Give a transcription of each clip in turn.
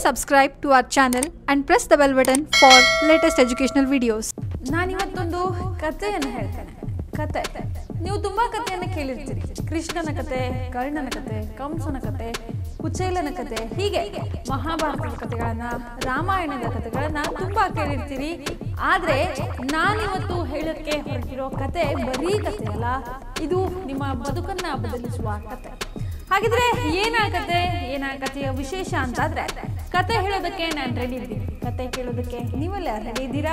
subscribe to our channel and press the bell button for latest educational videos. ನಾನಿವತ್ತೊಂದು ಕಥೆಯನ್ನು ಹೇಳ್ತೇನೆ ಕತೆ ನೀವು ತುಂಬಾ ಕಥೆಯನ್ನು ಕೇಳಿರ್ತೀರಿ ಕೃಷ್ಣನ ಕತೆ ಕರ್ಣನ ಕತೆ ಕಂಸನ ಕತೆ ಕುಚೇಲನ ಕತೆ ಹೀಗೆ ಮಹಾಭಾರತದ ಕಥೆಗಳನ್ನ ರಾಮಾಯಣದ ಕಥೆಗಳನ್ನ ತುಂಬಾ ಕೇಳಿರ್ತೀರಿ ಆದ್ರೆ ನಾನಿವತ್ತು ಹೇಳಕ್ಕೆ ಹೊರಟಿರೋ ಕತೆ ಬರೀ ಕತೆ ಅಲ್ಲ ಇದು ನಿಮ್ಮ ಬದುಕನ್ನ ಬದಲಿಸುವ ಕತೆ ಹಾಗಿದ್ರೆ ಏನ ಕತೆ ಏನ ಕಥೆಯ ವಿಶೇಷ ಅಂತಾದ್ರೆ ಕತೆ ಹೇಳೋದಕ್ಕೆ ನಾನು ರೆಡಿ ಇದ್ದೀನಿ ಕತೆ ಕೇಳೋದಕ್ಕೆ ನೀವೆಲ್ಲ ರೆಡಿ ಇದ್ದೀರಾ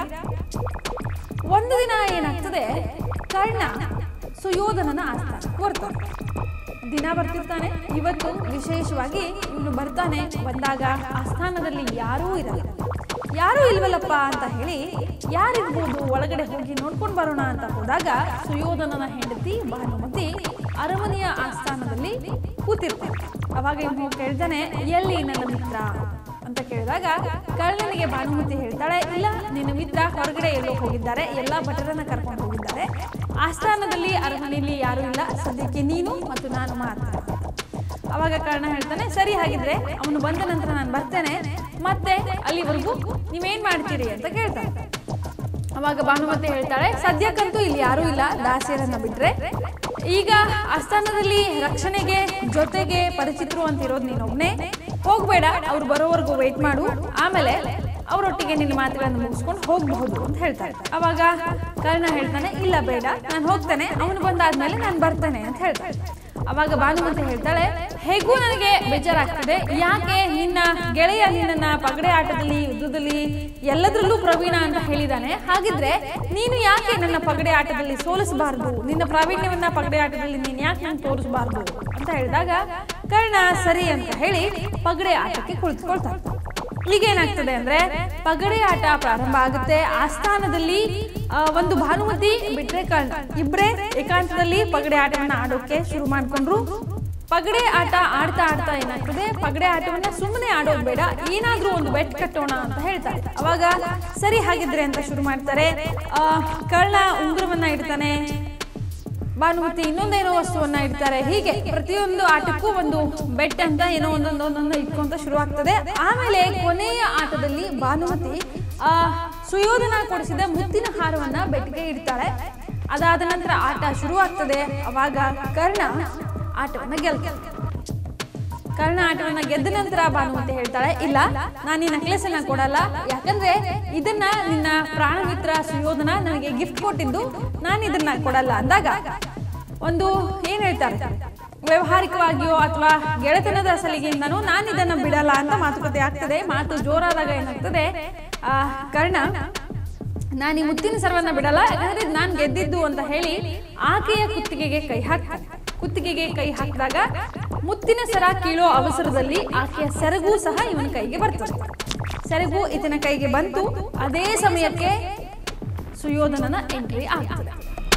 ಒಂದು ದಿನ ಏನಾಗ್ತದೆ ಕರ್ಣ ಸುಯೋಧನನ ಆಸ್ಥಾನ ಬರ್ತಾನೆ ದಿನ ಬರ್ತಿರ್ತಾನೆ ಇವತ್ತು ವಿಶೇಷವಾಗಿ ಇವನು ಬರ್ತಾನೆ ಬಂದಾಗ ಆಸ್ಥಾನದಲ್ಲಿ ಯಾರೂ ಇರಲ್ಲ ಯಾರೂ ಇಲ್ವಲ್ಲಪ್ಪ ಅಂತ ಹೇಳಿ ಯಾರಿರ್ಬೋದು ಒಳಗಡೆ ಹೋಗಿ ನೋಡ್ಕೊಂಡು ಬರೋಣ ಅಂತ ಹೋದಾಗ ಸುಯೋಧನನ ಹೆಂಡತಿ ಭಾನುಮತಿ ಅರಮನೆಯ ಆಸ್ಥಾನದಲ್ಲಿ ಕೂತಿರ್ತಾನೆ ಅವಾಗ ಇವನು ಕೇಳ್ತಾನೆ ಎಲ್ಲಿ ನನ್ನ ಮಿತ್ರ ಅಂತ ಕೇಳಿದಾಗ ಕರ್ಣನಿಗೆ ಭಾನುಮತಿ ಹೇಳ್ತಾಳೆ ಇಲ್ಲ ನಿನ್ನ ಮಿತ್ರ ಹೊರಗಡೆ ಎಲ್ಲೋ ಹೋಗಿದ್ದಾರೆ ಎಲ್ಲಾ ಭಟರನ್ನ ಕರ್ಕೊಂಡು ಹೋಗಿದ್ದಾರೆ ಆಸ್ಥಾನದಲ್ಲಿ ಅರಮನೆಯಲ್ಲಿ ಯಾರೂ ಇಲ್ಲ ಸದ್ಯಕ್ಕೆ ನೀನು ಮತ್ತು ನಾನು ಮಾತ್ರ ಅವಾಗ ಕರ್ಣ ಹೇಳ್ತಾನೆ ಸರಿ ಹಾಗಿದ್ರೆ ಅವನು ಬಂದ ನಂತರ ನಾನು ಬರ್ತೇನೆ ಮತ್ತೆ ಅಲ್ಲಿವರೆಗೂ ನೀವೇನ್ ಮಾಡ್ತೀರಿ ಅಂತ ಕೇಳ್ತಾನೆ ಅವಾಗ ಭಾನುಮತಿ ಹೇಳ್ತಾಳೆ ಸದ್ಯಕ್ಕಂತೂ ಇಲ್ಲಿ ಯಾರೂ ಇಲ್ಲ ದಾಸಿಯರನ್ನ ಬಿಟ್ರೆ ಈಗ ಆಸ್ಥಾನದಲ್ಲಿ ರಕ್ಷಣೆಗೆ ಜೊತೆಗೆ ಪರಿಚಿತರು ಅಂತ ಇರೋದು ನೀನೊಬ್ನೇ ಹೋಗ್ಬೇಡ ಅವ್ರು ಬರೋವರೆಗೂ ವೇಟ್ ಮಾಡು ಆಮೇಲೆ ಅವರೊಟ್ಟಿಗೆ ನಿನ್ನ ಮಾತುಗಳನ್ನು ಮುಗಿಸ್ಕೊಂಡು ಹೋಗಬಹುದು ಅಂತ ಹೇಳ್ತಾಳೆ ಅವಾಗ ಕರ್ಣ ಹೇಳ್ತಾನೆ ಇಲ್ಲ ಬೇಡ ನಾನು ಹೋಗ್ತೇನೆ ಅವನು ಬಂದಾದ್ಮೇಲೆ ನಾನು ಬರ್ತೇನೆ ಅಂತ ಹೇಳ್ತಾಳೆ ಅವಾಗ ಭಾನುಮತಿ ಹೇಳ್ತಾಳೆ ಹೇಗೂ ನನಗೆ ಬೇಜಾರಾಗ್ತದೆ ಯಾಕೆ ನಿನ್ನ ಗೆಳೆಯ ನಿನ್ನ ಪಗಡೆ ಆಟದಲ್ಲಿ ಯುದ್ಧದಲ್ಲಿ ಎಲ್ಲದರಲ್ಲೂ ಪ್ರವೀಣ ಅಂತ ಹೇಳಿದಾನೆ ಹಾಗಿದ್ರೆ ನೀನು ಯಾಕೆ ನನ್ನ ಪಗಡೆ ಆಟದಲ್ಲಿ ಸೋಲಿಸಬಾರ್ದು ನಿನ್ನ ಪ್ರಾವೀಣ್ಯವನ್ನ ಪಗಡೆ ಆಟದಲ್ಲಿ ನೀನು ಯಾಕೆ ನಾನು ತೋರಿಸಬಾರ್ದು ಅಂತ ಹೇಳಿದಾಗ ಕರ್ಣ ಸರಿ ಅಂತ ಹೇಳಿ ಪಗಡೆ ಆಟಕ್ಕೆ ಕುಳಿತುಕೊಳ್ತಾನೆ ಈಗೇನಾಗ್ತದೆ ಅಂದ್ರೆ ಪಗಡೆ ಆಟ ಪ್ರಾರಂಭ ಆಗುತ್ತೆ ಆಸ್ಥಾನದಲ್ಲಿ ಆ, ಒಂದು ಭಾನುಮತಿ ಬಿಟ್ರೆ ಕರ್ಣ ಇಬ್ರೇ ಏಕಾಂತದಲ್ಲಿ ಪಗಡೆ ಆಟವನ್ನ ಆಡೋಕೆ ಶುರು ಮಾಡ್ಕೊಂಡ್ರು ಪಗಡೆ ಆಟ ಆಡ್ತಾ ಆಡ್ತಾ ಏನಾಗ್ತದೆ ಪಗಡೆ ಆಟವನ್ನ ಸುಮ್ಮನೆ ಆಡೋದು ಬೇಡ ಏನಾದ್ರೂ ಒಂದು ಬೆಟ್ ಕಟ್ಟೋಣ ಅಂತ ಹೇಳ್ತಾರೆ ಅವಾಗ ಸರಿ ಹಾಗಿದ್ರೆ ಅಂತ ಶುರು ಮಾಡ್ತಾರೆ ಆ, ಕರ್ಣ ಉಂಗುರವನ್ನ ಇಡ್ತಾನೆ ಭಾನುಮತಿ ಇನ್ನೊಂದೇನೋ ವಸ್ತುವನ್ನ ಇಡ್ತಾರೆ ಹೀಗೆ ಪ್ರತಿಯೊಂದು ಆಟಕ್ಕೂ ಒಂದು ಬೆಟ್ ಅಂತ ಏನೋ ಒಂದೊಂದು ಒಂದೊಂದು ಇಟ್ಕೊಂತ ಶುರು ಆಗ್ತದೆ ಆಮೇಲೆ ಕೊನೆಯ ಆಟದಲ್ಲಿ ಭಾನುಮತಿ ಆ ಸುಯೋಧನ ಕೊಡಿಸಿದ ಮುತ್ತಿನ ಹಾರವನ್ನ ಬೆಟ್ಗೆ ಇಡ್ತಾಳೆ ಅದಾದ ನಂತರ ಆಟ ಶುರು ಆಗ್ತದೆ ಅವಾಗ ಕರ್ಣ ಆಟವನ್ನ ಗೆಲ್ತಾನೆ ಕರ್ಣ ಆಟವನ್ನ ಗೆದ್ದ ನಂತರ ಭಾನುಮತಿ ಹೇಳ್ತಾಳೆ ಇಲ್ಲ ನಾನು ಈ ನೆಕ್ಲೆಸ್ ಅನ್ನ ಕೊಡಲ್ಲ ಯಾಕಂದ್ರೆ ಇದನ್ನ ನಿನ್ನ ಪ್ರಾಣ ಮಿತ್ರ ಸುಯೋಧನ ನನಗೆ ಗಿಫ್ಟ್ ಕೊಟ್ಟಿದ್ದು ನಾನು ಇದನ್ನ ಕೊಡಲ್ಲ ಅಂದಾಗ ಒಂದು ಏನ್ ಹೇಳ್ತಾರೆ ವ್ಯವಹಾರಿಕವಾಗಿಯೋ ಅಥವಾ ಗೆಳೆತನದ ಸಲಿಗೆಯಿಂದನೂ ನಾನು ಇದನ್ನ ಬಿಡಲ್ಲ ಅಂತ ಮಾತುಕತೆ ಆಗ್ತದೆ ಮಾತು ಜೋರಾದಾಗ ಏನಾಗ್ತದೆ ಆ ಕರ್ಣ ನಾನು ಈ ಮುತ್ತಿನ ಸರವನ್ನ ಬಿಡಲ್ಲ ಯಾಕಂದ್ರೆ ನಾನು ಗೆದ್ದಿದ್ದು ಅಂತ ಹೇಳಿ ಆಕೆಯ ಕುತ್ತಿಗೆಗೆ ಕೈ ಹಾಕ್ತಾನೆ ಕುತ್ತಿಗೆಗೆ ಕೈ ಹಾಕಿದಾಗ ಮುತ್ತಿನ ಸರ ಕೀಳೋ ಅವಸರದಲ್ಲಿ ಆಕೆಯ ಸೆರಗು ಸಹ ಇವನ ಕೈಗೆ ಬರ್ತದೆ ಸೆರಗು ಈತನ ಕೈಗೆ ಬಂತು ಅದೇ ಸಮಯಕ್ಕೆ ಸುಯೋಧನನ ಎಂಟ್ರಿ ಆಗ್ತದೆ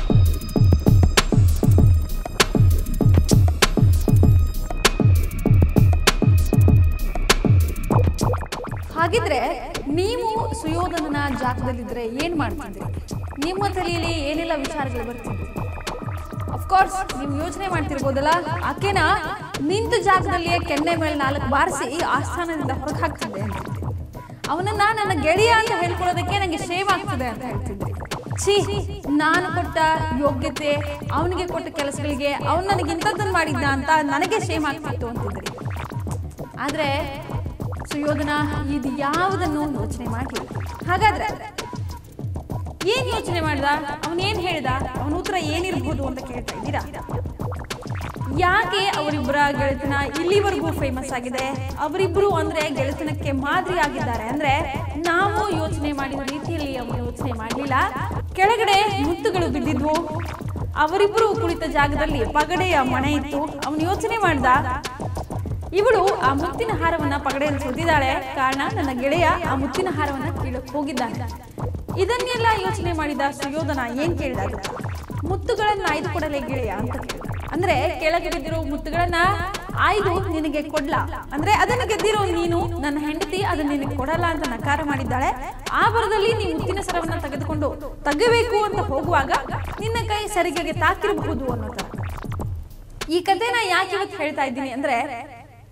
ಹಾಗಿದ್ರೆ ನೀವು ಸುಯೋಧನನ ಜಾಗದಲ್ಲಿದ್ರೆ ಏನ್ ಮಾಡ್ತಿದ್ರಿ ನಿಮ್ಮ ತಲೆಯಲ್ಲಿ ಏನೆಲ್ಲ ವಿಚಾರಗಳು ಬರ್ತಿದ್ವಿ ಅಫ್ಕೋರ್ಸ್ ನೀವು ಯೋಚನೆ ಮಾಡ್ತಿರ್ಬೋದಲ್ಲ ಆಕೆನ ನಿಂತ ಜಾಗದಲ್ಲಿಯೇ ಕೆನ್ನೆ ಮೇಲೆ ನಾಲ್ಕು ಬಾರಿಸಿ ಆಸ್ಥಾನದಿಂದ ಹೊರಗೆ ಹಾಕ್ತಿದ್ದೆ ಅಂತ ಅವನನ್ನ ನನ್ನ ಗೆಳೆಯ ಅಂತ ಹೇಳ್ಕೊಳ್ಳೋದಕ್ಕೆ ನನಗೆ ಶೇಮ್ ಆಗ್ತದೆ ಅಂತ ಹೇಳ್ತಿದ್ದೆ ಛೀ ನಾನು ಕೊಟ್ಟ ಯೋಗ್ಯತೆ ಅವನಿಗೆ ಕೊಟ್ಟ ಕೆಲಸಗಳಿಗೆ ಅವನು ನನಗೆ ಇಂಥದ್ದನ್ನು ಮಾಡಿದ್ದ ಅಂತ ನನಗೆ ಶೇಮ್ ಆಗ್ತಿತ್ತು ಅಂತಿದ್ರಿ ಆದ್ರೆ ಸುಯೋಧನ ಇದು ಯಾವುದನ್ನು ಯೋಚನೆ ಮಾಡಲಿಲ್ಲ ಹಾಗಾದ್ರೆ ಏನ್ ಯೋಚನೆ ಮಾಡ್ದ ಅವನ್ ಏನ್ ಹೇಳ್ದ ಅವನ ಉತ್ತರ ಏನಿರ್ಬೋದು ಅಂತ ಕೇಳ್ತಾ ಇದ್ದೀರಾ ಯಾಕೆ ಅವರಿಬ್ಬರ ಗೆಳೆತನ ಇಲ್ಲಿವರೆಗೂ ಫೇಮಸ್ ಆಗಿದೆ ಅವರಿಬ್ರು ಅಂದ್ರೆ ಗೆಳೆತನಕ್ಕೆ ಮಾದರಿ ಆಗಿದ್ದಾರೆ ಅಂದ್ರೆ ನಾವು ಯೋಚನೆ ಮಾಡಿದ ರೀತಿಯಲ್ಲಿ ಅವನು ಯೋಚನೆ ಮಾಡಲಿಲ್ಲ ಕೆಳಗಡೆ ಮುತ್ತುಗಳು ಬಿದ್ದಿದ್ವು ಅವರಿಬ್ರು ಕುಳಿತ ಜಾಗದಲ್ಲಿ ಪಗಡೆಯ ಮಣೆ ಇತ್ತು ಅವನು ಯೋಚನೆ ಮಾಡ್ದ ಇವಳು ಆ ಮುತ್ತಿನ ಹಾರವನ್ನ ಪಗಡೆಯಲ್ಲಿ ಸುತ್ತಿದ್ದಾಳೆ ಕಾರಣ ನನ್ನ ಗೆಳೆಯ ಆ ಮುತ್ತಿನ ಹಾರವನ್ನ ಕೀಳಕ್ ಹೋಗಿದ್ದಾನೆ ಇದನ್ನೆಲ್ಲ ಯೋಚನೆ ಮಾಡಿದ ಸುಯೋಧನ ಏನ್ ಕೇಳಿದ ಗೊತ್ತಾ? ಮುತ್ತುಗಳನ್ನ ಆಯ್ದು ಕೊಡಲೇ ಗೆಳೆಯ ಅಂತ ಕೇಳಿದ ಅಂದ್ರೆ ಕೆಳಗೆ ಬಿದ್ದಿರೋ ಮುತ್ತುಗಳನ್ನ ಆಯ್ದು ನಿನಗೆ ಕೊಡ್ಲಾ ಅಂದ್ರೆ ಅದನ್ನ ಗೆದ್ದಿರೋ ನೀನು ನನ್ನ ಹೆಂಡತಿ ಅದನ್ನ ನಿನಗೆ ಕೊಡಲ್ಲ ಅಂತ ನಕಾರ ಮಾಡಿದ್ದಾಳೆ ಆ ಬರದಲ್ಲಿ ನೀ ಮುತ್ತಿನ ಸರವನ್ನ ತೆಗೆದುಕೊಂಡು ತೆಗಬೇಕು ಅಂತ ಹೋಗುವಾಗ ನಿನ್ನ ಕೈ ಸರಿಗೆಗೆ ತಾಕಿರಬಹುದು ಅನ್ನೋ ತರ ಈ ಕಥೆನ ಯಾಕೆ ಇವತ್ತು ಹೇಳ್ತಾ ಇದ್ದೀನಿ ಅಂದ್ರೆ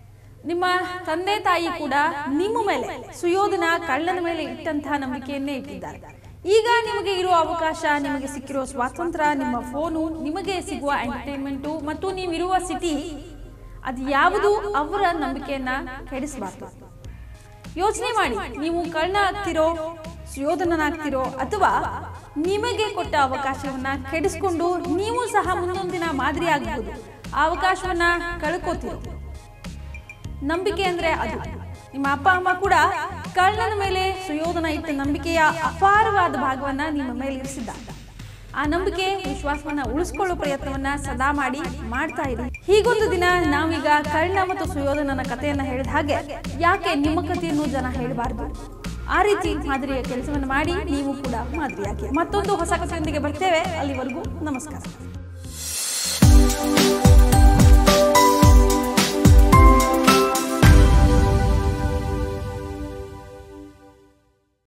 ನಿಮ್ಮ ತಂದೆ ತಾಯಿ ಕೂಡ ನಿಮ್ಮ ಮೇಲೆ ಸುಯೋಧನ ಕಳ್ಳನ ಮೇಲೆ ಇಟ್ಟಂತಹ ನಂಬಿಕೆಯನ್ನೇ ಇಟ್ಟಿದ್ದಾರೆ ಈಗ ನಿಮಗೆ ಇರುವ ಅವಕಾಶ ನಿಮಗೆ ಸಿಕ್ಕಿರೋ ಸ್ವಾತಂತ್ರ್ಯ ನಿಮ್ಮ ಫೋನು ನಿಮಗೆ ಸಿಗುವ ಎಂಟರ್ಟೈನ್ಮೆಂಟು ಮತ್ತು ನೀವಿರುವ ಸಿಟಿ ಅದು ಯಾವುದು ಅವರ ನಂಬಿಕೆಯನ್ನ ಕೆಡಿಸಬಾರ್ದು ಯೋಚನೆ ಮಾಡಿ ನೀವು ಕಳ್ಳ ಆಗ್ತಿರೋ ಸುಯೋಧನನಾಗ್ತಿರೋ ಅಥವಾ ನಿಮಗೆ ಕೊಟ್ಟ ಅವಕಾಶವನ್ನ ಕೆಡಿಸ್ಕೊಂಡು ನೀವು ಸಹ ಮುಂದೊಂದಿನ ಮಾದರಿ ಆಗಬಹುದು ಆ ಅವಕಾಶವನ್ನ ಕಳ್ಕೋತಿರೋ ನಂಬಿಕೆ ಅಂದ್ರೆ ಅದು ನಿಮ್ಮ ಅಪ್ಪ ಅಮ್ಮ ಕೂಡ ಕಳ್ಳನ ಮೇಲೆ ಸುಯೋಧನ ಇಟ್ಟ ನಂಬಿಕೆಯ ಅಪಾರವಾದ ಭಾಗವನ್ನ ನಿಮ್ಮ ಮೇಲೆ ಇರಿಸಿದ್ದಾರೆ ಆ ನಂಬಿಕೆ ವಿಶ್ವಾಸವನ್ನ ಉಳಿಸ್ಕೊಳ್ಳೋ ಪ್ರಯತ್ನವನ್ನ ಸದಾ ಮಾಡಿ ಮಾಡ್ತಾ ಇರಿ ಹೀಗೊಂದು ದಿನ ನಾವೀಗ ಕರ್ಣ ಮತ್ತು ಸುಯೋಧನನ ಕಥೆಯನ್ನ ಹೇಳಿದ ಹಾಗೆ ಯಾಕೆ ನಿಮ್ಮ ಕಥೆಯನ್ನು ಜನ ಹೇಳಬಾರ್ದು ಆ ರೀತಿ ಮಾದರಿಯ ಕೆಲಸವನ್ನು ಮಾಡಿ ನೀವು ಕೂಡ ಮಾದರಿಯಾಗಿ ಮತ್ತೊಂದು ಹೊಸ ಕಥೆಯೊಂದಿಗೆ ಬರ್ತೇವೆ ಅಲ್ಲಿವರೆಗೂ ನಮಸ್ಕಾರ